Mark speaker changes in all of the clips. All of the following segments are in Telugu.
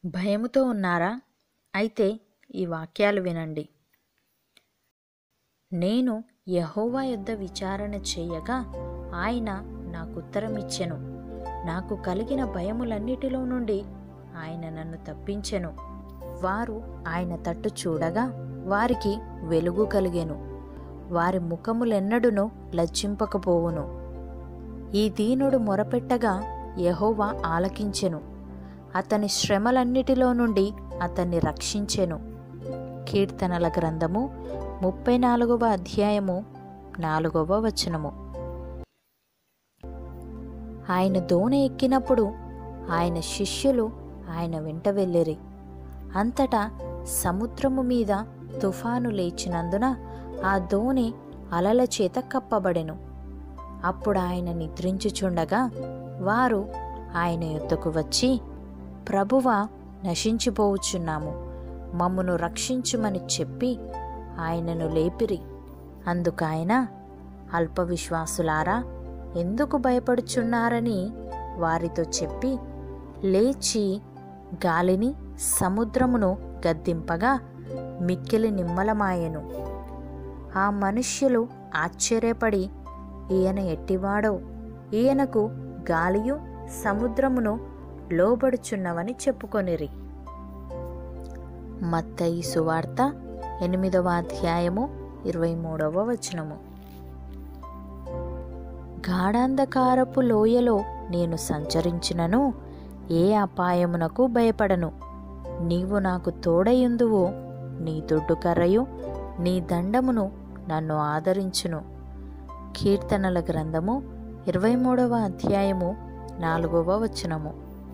Speaker 1: భయముతో ఉన్నారా అయితే ఈ వాక్యాలు వినండి నేను యహోవా యొద్ద విచారణ చేయగా ఆయన నాకు ఉత్తరం ఇచ్చెను నాకు కలిగిన భయములన్నిటిలో నుండి ఆయన నన్ను తప్పించెను వారు ఆయన తట్టు చూడగా వారికి వెలుగు కలిగెను వారి ముఖములెన్నడును లజ్జింపకపోవును ఈ దీనుడు మొరపెట్టగా యెహోవా ఆలకించెను అతని శ్రమలన్నిటిలో నుండి అతన్ని రక్షించెను కీర్తనల గ్రంథము ముప్పై నాలుగవ అధ్యాయము నాలుగవ వచనము ఆయన దోణి ఎక్కినప్పుడు ఆయన శిష్యులు ఆయన వెంట వెళ్ళిరి అంతటా సముద్రము మీద తుఫాను లేచినందున ఆ దోణి అలల చేత కప్పబడెను అప్పుడు ఆయన నిద్రించుచుండగా వారు ఆయన యొద్దకు వచ్చి ప్రభువా నశించిపోవచ్చున్నాము మమ్మును రక్షించుమని చెప్పి ఆయనను లేపిరి అందుకాయన అల్పవిశ్వాసులారా ఎందుకు భయపడుచున్నారని వారితో చెప్పి లేచి గాలిని సముద్రమును గద్దింపగా మిక్కిలి నిమ్మలమాయెను ఆ మనుష్యులు ఆశ్చర్యపడి ఈయన ఎట్టివాడో ఈయనకు గాలియు సముద్రమును లోబడుచున్నవని చెప్పుకొనిరి మత్తయి సువార్త ఎనిమిదవ అధ్యాయము ఇరవై మూడవ వచనము గాఢాంధకారపు లోయలో నేను సంచరించినను ఏ అపాయమునకు భయపడను నీవు నాకు తోడయుందువు నీ దొడ్డు కర్రయు నీ దండమును నన్ను ఆదరించును కీర్తనల గ్రంథము ఇరవై మూడవ అధ్యాయము నాలుగవ వచనము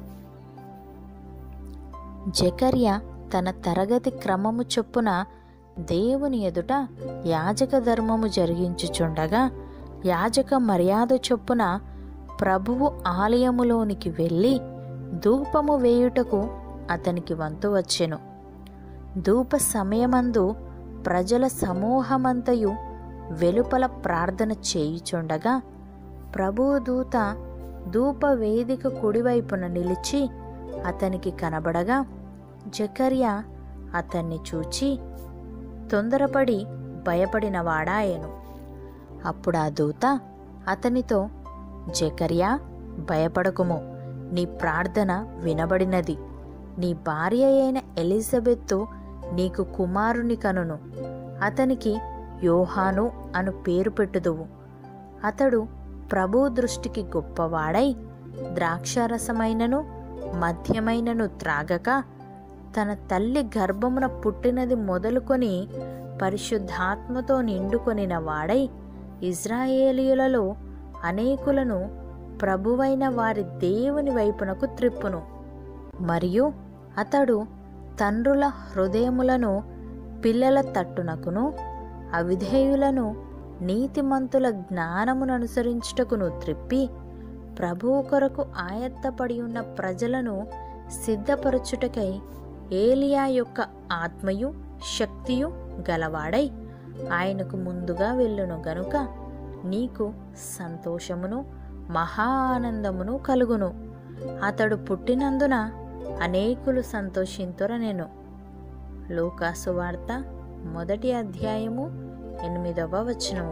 Speaker 1: జకర్య తన తరగతి క్రమము చొప్పున దేవుని ఎదుట యాజక ధర్మము జరిగించుచుండగా యాజక మర్యాద చొప్పున ప్రభువు ఆలయములోనికి వెళ్ళి ధూపము వేయుటకు అతనికి వంతు వచ్చెను ధూప సమయమందు ప్రజల సమూహమంతయు వెలుపల ప్రార్థన చేయుచుండగా ప్రభువు దూత ధూప వేదిక కుడివైపున నిలిచి అతనికి కనబడగా జకర్య అతన్ని చూచి తొందరపడి భయపడిన వాడాయను అప్పుడు ఆ దూత అతనితో జకర్యా భయపడకుము నీ ప్రార్థన వినబడినది నీ భార్య అయిన ఎలిజబెత్తు నీకు కుమారుని కనును అతనికి యోహాను అను పేరు పెట్టుదువు అతడు ప్రభు దృష్టికి గొప్పవాడై ద్రాక్షారసమైనను మద్యమైనను త్రాగక తన తల్లి గర్భమున పుట్టినది మొదలుకొని పరిశుద్ధాత్మతో నిండుకొనిన వాడై ఇజ్రాయేలీయులలో అనేకులను ప్రభువైన వారి దేవుని వైపునకు త్రిప్పును మరియు అతడు తండ్రుల హృదయములను పిల్లల తట్టునకును అవిధేయులను నీతిమంతుల జ్ఞానమును అనుసరించుటకును త్రిప్పి ప్రభువు కొరకు ఆయత్తపడి ఉన్న ప్రజలను సిద్ధపరచుటకై ఏలియా యొక్క ఆత్మయు శక్తియు గలవాడై ఆయనకు ముందుగా వెళ్ళును గనుక నీకు సంతోషమును మహా ఆనందమును కలుగును అతడు పుట్టినందున అనేకులు సంతోషింతురనెను లూకాసు వార్త మొదటి అధ్యాయము ఎనిమిదవ వచనము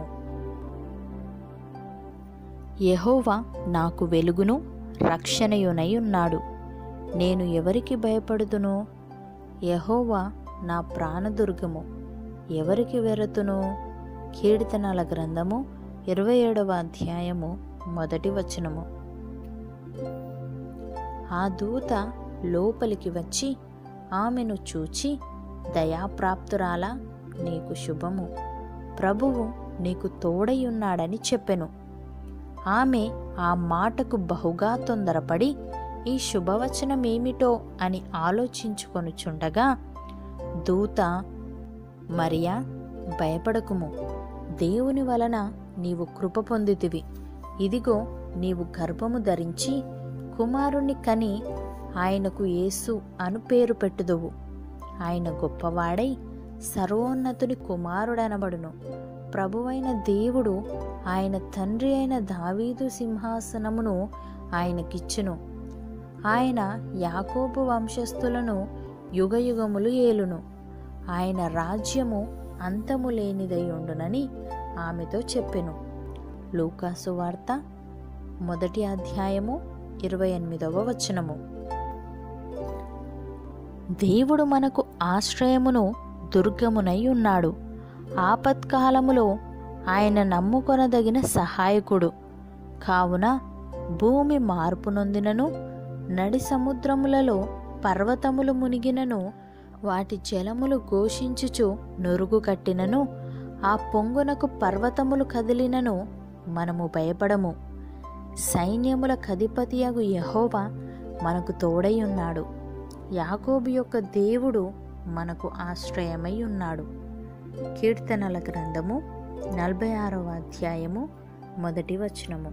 Speaker 1: యెహోవా నాకు వెలుగును రక్షణయునై ఉన్నాడు నేను ఎవరికి భయపడుదును యెహోవా నా ప్రాణదుర్గము ఎవరికి వెరతును కీర్తనల గ్రంథము ఇరవై ఏడవ అధ్యాయము మొదటి వచనము ఆ దూత లోపలికి వచ్చి ఆమెను చూచి దయాప్రాప్తురాలా నీకు శుభము ప్రభువు నీకు తోడయున్నాడని చెప్పెను ఆమె ఆ మాటకు బహుగా తొందరపడి ఈ శుభవచనమేమిటో అని ఆలోచించుకొనుచుండగా దూత మరియా భయపడకుము దేవుని వలన నీవు కృప పొందితివి ఇదిగో నీవు గర్భము ధరించి కుమారుణ్ణి కని ఆయనకు యేసు అను పేరు పెట్టుదువు ఆయన గొప్పవాడై సర్వోన్నతుని కుమారుడనబడును ప్రభువైన దేవుడు ఆయన తండ్రి అయిన దావీదు సింహాసనమును ఆయనకిచ్చును ఆయన యాకోబు వంశస్థులను యుగయుగములు ఏలును ఆయన రాజ్యము అంతము లేనిదై ఉండునని ఆమెతో చెప్పెను లూకాసు వార్త మొదటి అధ్యాయము ఇరవై ఎనిమిదవ వచనము దేవుడు మనకు ఆశ్రయమును దుర్గమునై ఉన్నాడు ఆపత్కాలములో ఆయన నమ్ముకొనదగిన సహాయకుడు కావున భూమి మార్పు నొందినను నడి సముద్రములలో పర్వతములు మునిగినను వాటి జలములు ఘోషించుచు నురుగు కట్టినను ఆ పొంగునకు పర్వతములు కదిలినను మనము భయపడము సైన్యముల కధిపతియగు యహోవా మనకు తోడై ఉన్నాడు యాకోబు యొక్క దేవుడు మనకు ఆశ్రయమై ఉన్నాడు కీర్తనల గ్రంథము నలభై ఆరవ అధ్యాయము మొదటి వచనము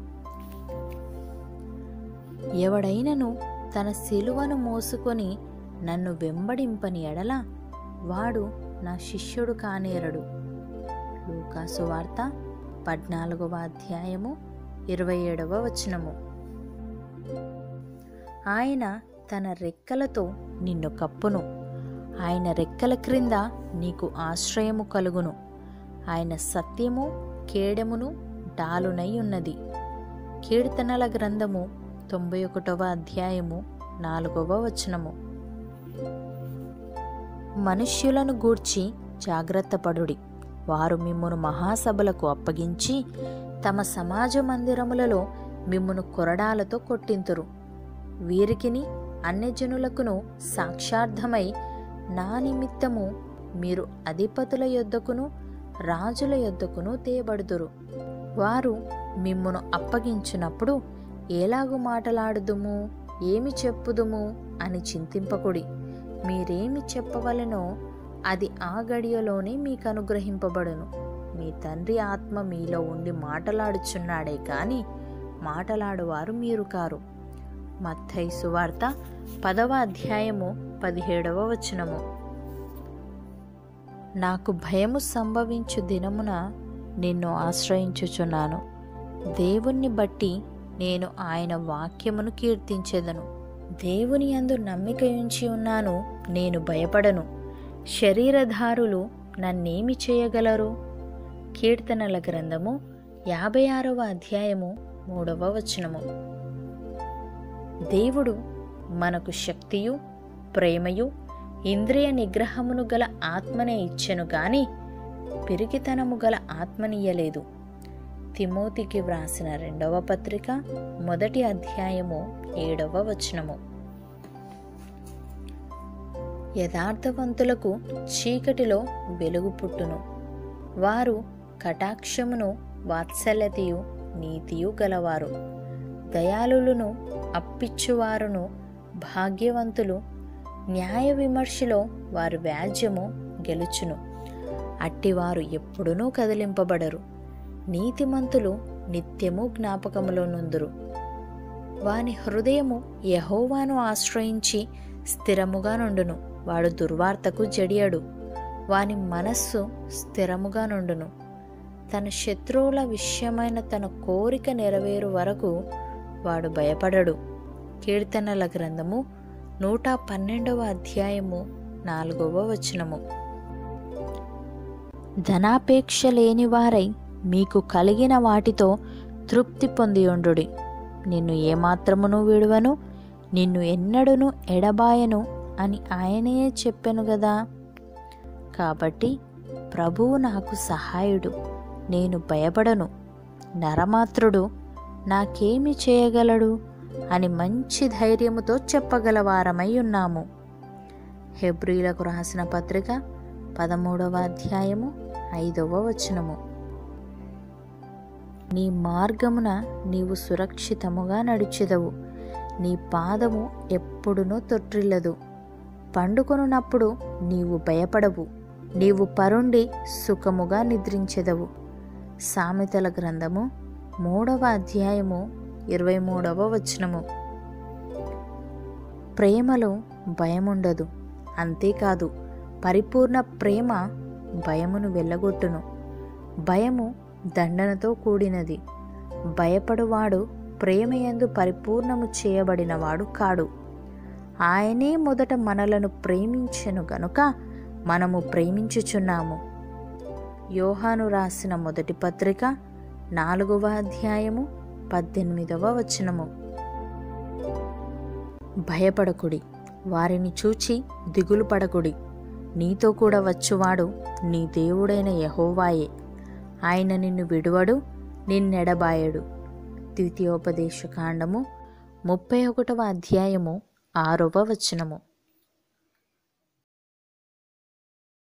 Speaker 1: ఎవడైనను తన శిలువను మోసుకొని నన్ను వెంబడింపని ఎడల వాడు నా శిష్యుడు కానేరడు లూకాసు వార్త పద్నాలుగవ అధ్యాయము ఇరవై ఏడవ వచనము ఆయన తన రెక్కలతో నిన్ను కప్పును ఆయన రెక్కల క్రింద నీకు ఆశ్రయము కలుగును ఆయన సత్యము కేడమును డాలునై ఉన్నది కీర్తనల గ్రంథము తొంభై ఒకటవ అధ్యాయము నాలుగవ వచనము మనుష్యులను గూర్చి జాగ్రత్తపడుడి వారు మిమ్మును మహాసభలకు అప్పగించి తమ సమాజ మందిరములలో మిమ్మును కొరడాలతో కొట్టింతురు వీరికిని అన్యజనులకును సాక్షార్థమై నా నిమిత్తము మీరు అధిపతుల యొద్దకును రాజుల యొద్దకును తేబడుదురు వారు మిమ్మును అప్పగించినప్పుడు ఎలాగు మాటలాడుదుము ఏమి చెప్పుదుము అని చింతింపకుడి మీరేమి చెప్పవలెనో అది ఆ గడియలోనే మీకు అనుగ్రహింపబడును మీ తండ్రి ఆత్మ మీలో ఉండి మాటలాడుచున్నాడే కాని మాటలాడువారు మీరు కారు మత్తయి సువార్త పదవ అధ్యాయము పదిహేడవ వచనము నాకు భయము సంభవించు దినమున నిన్ను ఆశ్రయించుచున్నాను దేవుణ్ణి బట్టి నేను ఆయన వాక్యమును కీర్తించెదను దేవుని యందు నమ్మిక ఉంచి ఉన్నాను నేను భయపడను శరీరధారులు నన్నేమి చేయగలరు కీర్తనల గ్రంథము యాభై ఆరవ అధ్యాయము మూడవ వచనము దేవుడు మనకు శక్తియు ప్రేమయు ఇంద్రియ నిగ్రహమును గల ఆత్మనే ఇచ్చెను గాని పిరికితనము గల ఆత్మనియ్యలేదు తిమోతికి వ్రాసిన రెండవ పత్రిక మొదటి అధ్యాయము ఏడవ వచనము యథార్థవంతులకు చీకటిలో వెలుగు పుట్టును వారు కటాక్షమును వాత్సల్యతయు నీతియు గలవారు దయాళులను అప్పిచ్చువారును భాగ్యవంతులు న్యాయ విమర్శలో వారి వ్యాజ్యము గెలుచును అట్టివారు ఎప్పుడునూ కదిలింపబడరు నీతిమంతులు నిత్యము జ్ఞాపకములో నుందురు వాని హృదయము యహోవాను ఆశ్రయించి స్థిరముగా నుండును వాడు దుర్వార్తకు జడియడు వాని మనస్సు స్థిరముగా నుండును తన శత్రువుల విషయమైన తన కోరిక నెరవేరు వరకు వాడు భయపడడు కీర్తనల గ్రంథము నూట పన్నెండవ అధ్యాయము నాలుగవ వచనము ధనాపేక్ష లేని వారై మీకు కలిగిన వాటితో తృప్తి పొందియుండుడి నిన్ను ఏమాత్రమును విడువను నిన్ను ఎన్నడును ఎడబాయను అని ఆయనే చెప్పెను గదా కాబట్టి ప్రభువు నాకు సహాయుడు నేను భయపడను నరమాత్రుడు నాకేమి చేయగలడు అని మంచి ధైర్యముతో చెప్పగలవారమై ఉన్నాము హెబ్రిలకు రాసిన పత్రిక పదమూడవ అధ్యాయము ఐదవ వచనము నీ మార్గమున నీవు సురక్షితముగా నడిచెదవు నీ పాదము ఎప్పుడునూ తొట్టిల్లదు పండుకొనున్నప్పుడు నీవు భయపడవు నీవు పరుండి సుఖముగా నిద్రించెదవు సామెతల గ్రంథము మూడవ అధ్యాయము ఇరవై మూడవ వచనము ప్రేమలో భయముండదు అంతేకాదు పరిపూర్ణ ప్రేమ భయమును వెళ్ళగొట్టును భయము దండనతో కూడినది భయపడువాడు ప్రేమయందు పరిపూర్ణము చేయబడినవాడు కాడు ఆయనే మొదట మనలను ప్రేమించెను గనుక మనము ప్రేమించుచున్నాము యోహాను రాసిన మొదటి పత్రిక నాలుగవ అధ్యాయము పద్దెనిమిదవ వచనము భయపడకుడి వారిని చూచి దిగులు పడకుడి నీతో కూడా వచ్చువాడు నీ దేవుడైన యహోవాయే ఆయన నిన్ను విడువడు నిన్నెడబాయడు ద్వితీయోపదేశ కాండము ముప్పై ఒకటవ అధ్యాయము ఆరవ వచనము